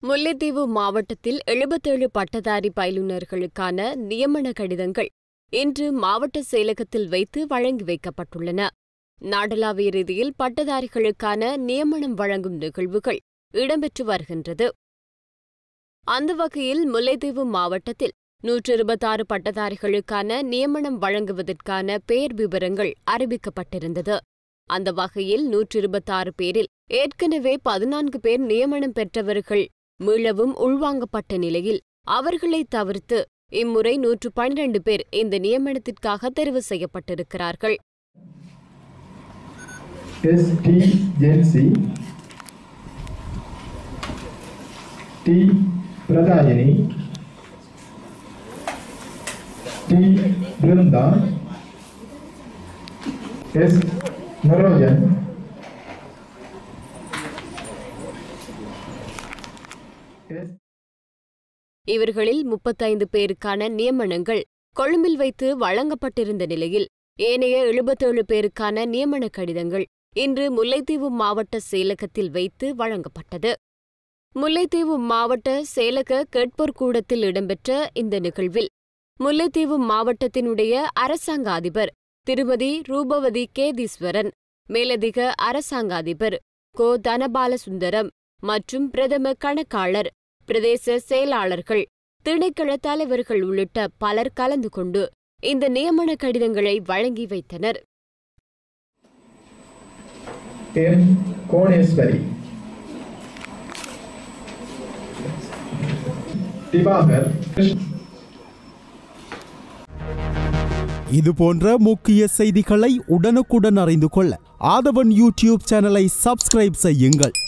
முல்லைத்தீவு மாவட்டத்தில் எழுபத்தேழு பட்டதாரி பயிலுநர்களுக்கான நியமன கடிதங்கள் இன்று மாவட்ட செயலகத்தில் வைத்து வழங்கி வைக்கப்பட்டுள்ளன நாடளாவிய ரீதியில் பட்டதாரிகளுக்கான நியமனம் வழங்கும் நிகழ்வுகள் இடம்பெற்று வருகின்றது அந்த வகையில் முல்லைத்தீவு மாவட்டத்தில் நூற்று இருபத்தாறு பட்டதாரிகளுக்கான நியமனம் வழங்குவதற்கான பெயர் விவரங்கள் அறிவிக்கப்பட்டிருந்தது அந்த வகையில் நூற்று இருபத்தாறு பேரில் ஏற்கனவே பதினான்கு பேர் நியமனம் பெற்றவர்கள் மீளவும் உள்வாங்கப்பட்ட நிலையில் அவர்களை தவிர்த்து இம்முறை நூற்று பனிரண்டு பேர் இந்த நியமனத்திற்காக தெரிவு செய்யப்பட்டிருக்கிறார்கள் S T Jency T Pradhayini T Brinda S Narojan S இவர்களில் முப்பத்தைந்து பேருக்கான நியமனங்கள் கொழும்பில் வைத்து வழங்கப்பட்டிருந்த நிலையில் ஏனைய எழுபத்தேழு பேருக்கான நியமன கடிதங்கள் இன்று முல்லைத்தீவு மாவட்ட செயலகத்தில் வைத்து வழங்கப்பட்டது முல்லைத்தீவு மாவட்ட செயலக கேட்போர் கூடத்தில் இடம்பெற்ற இந்த நிகழ்வில் முல்லைத்தீவு மாவட்டத்தினுடைய அரசாங்க அதிபர் திருமதி ரூபவதி கேதீஸ்வரன் மேலதிக அரசாங்க அதிபர் கோ தனபாலசுந்தரம் மற்றும் பிரதம கணக்காளர் பிரதேச செயலாளர்கள் திணைக்கள தலைவர்கள் உள்ளிட்ட பலர் கலந்து கொண்டு இந்த நியமன கடிதங்களை வழங்கி வைத்தனர் எம் கோணேஸ்வரி திவாகர் இது போன்ற முக்கிய செய்திகளை உடனுக்குடன் அறிந்து கொள்ள ஆதவன் யூடியூப் சேனலை சப்ஸ்கிரைப் செய்யுங்கள்